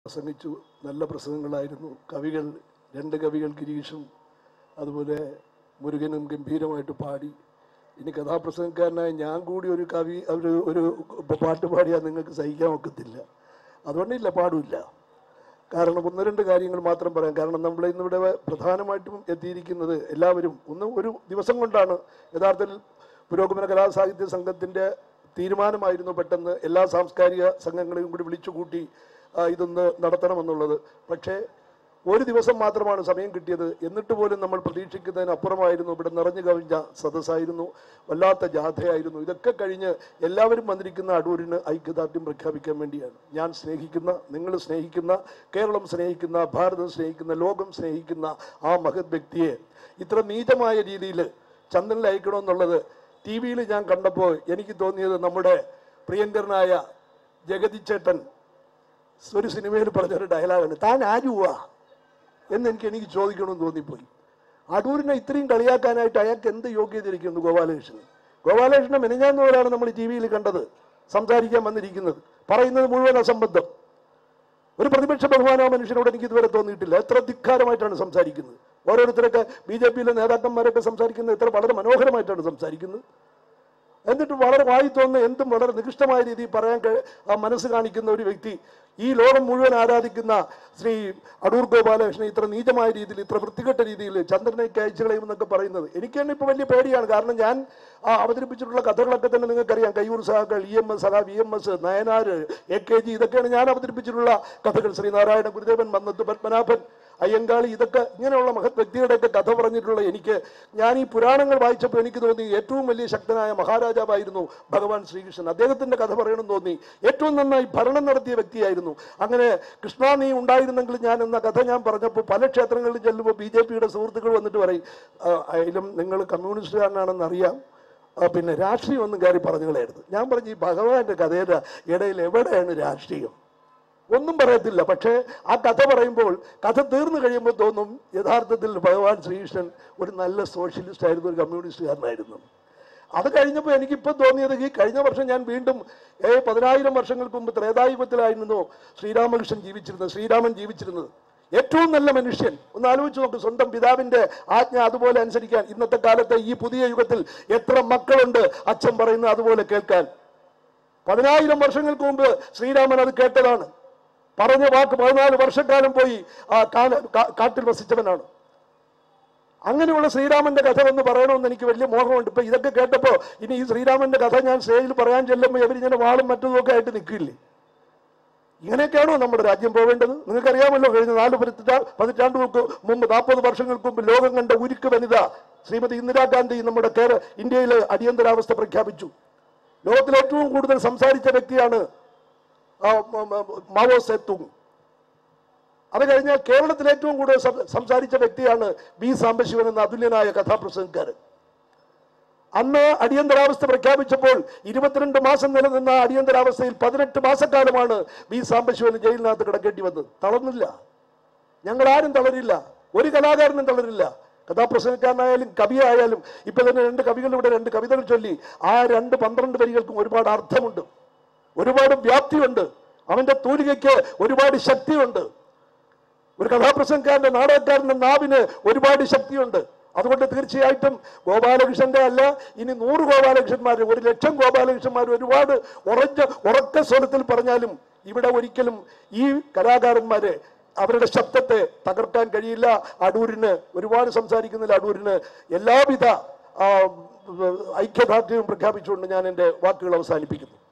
പ്രസംഗിച്ചു നല്ല പ്രസംഗങ്ങളായിരുന്നു കവികൾ രണ്ട് കവികൾ ഗിരീഷും അതുപോലെ മുരുകനും ഗംഭീരമായിട്ട് പാടി ഇനി കഥാപ്രസംഗക്കാരനായ ഞാൻ കൂടി ഒരു കവി ഒരു ഒരു പാട്ട് പാടിയാൽ നിങ്ങൾക്ക് സഹിക്കാൻ ഒക്കത്തില്ല അതുകൊണ്ടില്ല പാടില്ല കാരണം ഒന്ന് രണ്ട് കാര്യങ്ങൾ മാത്രം പറയാം കാരണം നമ്മൾ ഇന്നിവിടെ പ്രധാനമായിട്ടും എത്തിയിരിക്കുന്നത് എല്ലാവരും ഒന്ന് ഒരു ദിവസം കൊണ്ടാണ് യഥാർത്ഥത്തിൽ പുരോഗമന കലാസാഹിത്യ സംഘത്തിൻ്റെ തീരുമാനമായിരുന്നു പെട്ടെന്ന് എല്ലാ സാംസ്കാരിക സംഘങ്ങളെയും കൂടി വിളിച്ചുകൂട്ടി ആ, ഇതൊന്ന് നടത്തണമെന്നുള്ളത് പക്ഷേ ഒരു ദിവസം മാത്രമാണ് സമയം കിട്ടിയത് എന്നിട്ട് പോലും നമ്മൾ പ്രതീക്ഷിക്കുന്നതിനപ്പുറമായിരുന്നു ഇവിടെ നിറഞ്ഞു കവിഞ്ഞ സദസ്സായിരുന്നു വല്ലാത്ത ജാഥയായിരുന്നു ഇതൊക്കെ കഴിഞ്ഞ് എല്ലാവരും വന്നിരിക്കുന്ന അടൂരിന് ഐക്യദാർഢ്യം പ്രഖ്യാപിക്കാൻ വേണ്ടിയാണ് ഞാൻ സ്നേഹിക്കുന്ന നിങ്ങൾ സ്നേഹിക്കുന്ന കേരളം സ്നേഹിക്കുന്ന ഭാരതം സ്നേഹിക്കുന്ന ലോകം സ്നേഹിക്കുന്ന ആ മഹത് വ്യക്തിയെ ഇത്ര നീചമായ രീതിയിൽ ചന്ദ്രനിൽ അയക്കണമെന്നുള്ളത് ടി വിയിൽ ഞാൻ കണ്ടപ്പോൾ എനിക്ക് തോന്നിയത് നമ്മുടെ പ്രിയങ്കരനായ ജഗതി ചേട്ടൻ ഒരു സിനിമയിൽ പറഞ്ഞൊരു ഡയലോഗാണ് താൻ ആരുവാ എന്ന് എനിക്ക് എനിക്ക് ചോദിക്കണമെന്ന് തോന്നിപ്പോയി അടൂരിനെ ഇത്രയും കളിയാക്കാനായിട്ട് അയാൾക്ക് എന്ത് യോഗ്യത ഇരിക്കുന്നു ഗോപാലകൃഷ്ണൻ ഗോപാലകൃഷ്ണൻ മെനഞ്ഞാന്നവരാണ് നമ്മൾ ടി വിയിൽ കണ്ടത് സംസാരിക്കാൻ വന്നിരിക്കുന്നത് പറയുന്നത് മുഴുവൻ അസംബന്ധം ഒരു പ്രതിപക്ഷ ബഹുമാന ആ മനുഷ്യനോട് എനിക്ക് ഇതുവരെ തോന്നിയിട്ടില്ല എത്ര ധിക്കാരമായിട്ടാണ് സംസാരിക്കുന്നത് ഓരോരുത്തരൊക്കെ ബി ജെ പിയിലെ നേതാക്കന്മാരൊക്കെ സംസാരിക്കുന്നത് എത്ര വളരെ മനോഹരമായിട്ടാണ് സംസാരിക്കുന്നത് എന്നിട്ട് വളരെ വായി തോന്നുന്ന എന്തും വളരെ നികൃഷ്ടമായ രീതിയിൽ പറയാൻ കഴി- ആ മനസ്സ് കാണിക്കുന്ന ഒരു വ്യക്തി ഈ ലോകം മുഴുവൻ ആരാധിക്കുന്ന ശ്രീ അടൂർ ഗോപാലകൃഷ്ണൻ ഇത്ര നീചമായ രീതിയിൽ ഇത്ര വൃത്തികെട്ട രീതിയിൽ ചന്ദ്രനേക്ക് അയച്ചു കളയുമെന്നൊക്കെ പറയുന്നത് എനിക്ക് തന്നെ ഇപ്പോൾ വലിയ പേടിയാണ് കാരണം ഞാൻ ആ അവതരിപ്പിച്ചിട്ടുള്ള കഥകളൊക്കെ തന്നെ നിങ്ങൾക്കറിയാം കയ്യൂർ സഹാക്കൾ ഇ എം എസ് സലാ V M S Nayanar A K G ഇതൊക്കെയാണ് ഞാൻ അവതരിപ്പിച്ചിട്ടുള്ള കഥകൾ ശ്രീനാരായണ ഗുരുദേവൻ മന്നത്ത് പത്മനാഭൻ അയ്യങ്കാളി ഇതൊക്കെ ഇങ്ങനെയുള്ള മഹത് വ്യക്തിയുടെയൊക്കെ കഥ പറഞ്ഞിട്ടുള്ള എനിക്ക് ഞാൻ ഈ പുരാണങ്ങൾ വായിച്ചപ്പോൾ എനിക്ക് തോന്നി ഏറ്റവും വലിയ ശക്തനായ മഹാരാജാവായിരുന്നു ഭഗവാൻ ശ്രീകൃഷ്ണൻ അദ്ദേഹത്തിന്റെ കഥ പറയണമെന്ന് തോന്നി ഏറ്റവും നന്നായി ഭരണം നടത്തിയ വ്യക്തിയായിരുന്നു അങ്ങനെ കൃഷ്ണ നീ ഉണ്ടായിരുന്നെങ്കിൽ ഞാൻ എന്ന കഥ ഞാൻ പറഞ്ഞപ്പോൾ പല ക്ഷേത്രങ്ങളിൽ ചെല്ലുമ്പോൾ ബി ജെ പിയുടെ സുഹൃത്തുക്കൾ വന്നിട്ട് പറയും "ആ, അതിലും നിങ്ങൾ കമ്മ്യൂണിസ്റ്റുകാരനാണെന്ന് അറിയാം ആ, പിന്നെ രാഷ്ട്രീയം ഒന്നും കയറി പറഞ്ഞു കളയരുത് ഞാൻ പറഞ്ഞു ഈ ഭഗവാന്റെ കഥയുടെ ഇടയിൽ എവിടെയാണ് രാഷ്ട്രീയം ഒന്നും പറയത്തില്ല പക്ഷേ ആ കഥ പറയുമ്പോൾ കഥ തീർന്നു കഴിയുമ്പോൾ തോന്നും യഥാർത്ഥത്തിൽ ഭഗവാൻ ശ്രീകൃഷ്ണൻ ഒരു നല്ല സോഷ്യലിസ്റ്റ് ആയിരുന്നു ഒരു കമ്മ്യൂണിസ്റ്റുകാരനായിരുന്നു അത് കഴിഞ്ഞപ്പോൾ എനിക്കിപ്പോൾ തോന്നിയത് ഈ കഴിഞ്ഞ വർഷം ഞാൻ വീണ്ടും ഏ പതിനായിരം വർഷങ്ങൾക്ക് മുമ്പ് ത്രേതായുഗത്തിലായിരുന്നു ശ്രീരാമകൃഷ്ണൻ ജീവിച്ചിരുന്നത് ശ്രീരാമൻ ജീവിച്ചിരുന്നത് ഏറ്റവും നല്ല മനുഷ്യൻ ഒന്ന് ആലോചിച്ച് നോക്ക് സ്വന്തം പിതാവിന്റെ ആജ്ഞ അതുപോലെ അനുസരിക്കാൻ ഇന്നത്തെ കാലത്തെ ഈ പുതിയ യുഗത്തിൽ എത്ര മക്കളുണ്ട് അച്ഛൻ പറയുന്നത് അതുപോലെ കേൾക്കാൻ പതിനായിരം വർഷങ്ങൾക്ക് മുമ്പ് ശ്രീരാമൻ അത് കേട്ടതാണ് പറഞ്ഞ വാക്ക് പതിനാല് വർഷക്കാലം പോയി ആ കാന- കാ- കാട്ടിൽ വസിച്ചവനാണ് അങ്ങനെയുള്ള ശ്രീരാമന്റെ കഥ എന്ന് പറയണമെന്ന് എനിക്ക് വലിയ മോഹമുണ്ട് ഇപ്പൊ ഇതൊക്കെ കേട്ടപ്പോ ഇനി ഈ ശ്രീരാമന്റെ കഥ ഞാൻ സ്റ്റേജിൽ പറയാൻ ചെല്ലുമ്പോൾ ഇവരിങ്ങനെ വാളും മറ്റതും ഒക്കെ ആയിട്ട് നിൽക്കില്ലേ ഇങ്ങനെയൊക്കെയാണോ നമ്മുടെ രാജ്യം പോവേണ്ടത് നിങ്ങൾക്കറിയാമല്ലോ കഴിഞ്ഞ നാല് പതിറ്റാ പതിറ്റാണ്ടുകൾക്ക് മുമ്പ് നാൽപ്പത് വർഷങ്ങൾക്ക് മുമ്പ് ലോകം കണ്ട ഉരുക്ക് വനിത ശ്രീമതി ഇന്ദിരാഗാന്ധി നമ്മുടെ കേരള ഇന്ത്യയിൽ അടിയന്തരാവസ്ഥ പ്രഖ്യാപിച്ചു ലോകത്തിൽ ഏറ്റവും കൂടുതൽ സംസാരിച്ച വ്യക്തിയാണ് ആ, മ- മ- മാവോ സേത്തുങ് അത് കഴിഞ്ഞാൽ കേരളത്തിൽ ഏറ്റവും കൂടുതൽ സം- സംസാരിച്ച വ്യക്തിയാണ് ബി സാംബശിവൻ എന്ന അതുല്യനായ കഥാപ്രസംഗക്കാരൻ അന്ന് അടിയന്തരാവസ്ഥ പ്രഖ്യാപിച്ചപ്പോൾ ഇരുപത്തിരണ്ട് മാസം നിലനിന്ന ആ അടിയന്തരാവസ്ഥയിൽ പതിനെട്ട് മാസക്കാലമാണ് ബി സാംബശിവൻ ജയിലിനകത്ത് കിടക്കേണ്ടി വന്നത് തളർന്നില്ല ഞങ്ങൾ ആരും തളരില്ല ഒരു കലാകാരനും തളരില്ല കഥാപ്രസംഗക്കാരനായാലും കവിയായാലും ഇപ്പൊ തന്നെ രണ്ട് കവികൾ ഇവിടെ രണ്ട് കവിതകൾ ചൊല്ലി ആ രണ്ട് പന്ത്രണ്ട് വരികൾക്കും ഒരുപാട് അർത്ഥമുണ്ട് ഒരുപാട് വ്യാപ്തിയുണ്ട് അവന്റെ തൂലികയ്ക്ക് ഒരുപാട് ശക്തിയുണ്ട് ഒരു കഥാപ്രസംഗക്കാരന്റെ നാടകക്കാരന്റെ നാവിന് ഒരുപാട് ശക്തിയുണ്ട് അതുകൊണ്ട് തീർച്ചയായിട്ടും ഗോപാലകൃഷ്ണന്റെ അല്ല ഇനി നൂറ് ഗോപാലകൃഷ്ണന്മാർ ഒരു ലക്ഷം ഗോപാലകൃഷ്ണന്മാർ ഒരുപാട് ഉറച്ച ഉറക്ക സ്വരത്തിൽ പറഞ്ഞാലും ഇവിടെ ഒരിക്കലും ഈ കലാകാരന്മാരെ അവരുടെ ശബ്ദത്തെ തകർക്കാൻ കഴിയില്ല അടൂരിന് ഒരുപാട് സംസാരിക്കുന്നതിൽ അടൂരിന് എല്ലാവിധ ആ, ഐക്യദാർഢ്യവും പ്രഖ്യാപിച്ചുകൊണ്ട് ഞാൻ എൻ്റെ വാക്കുകൾ അവസാനിപ്പിക്കുന്നു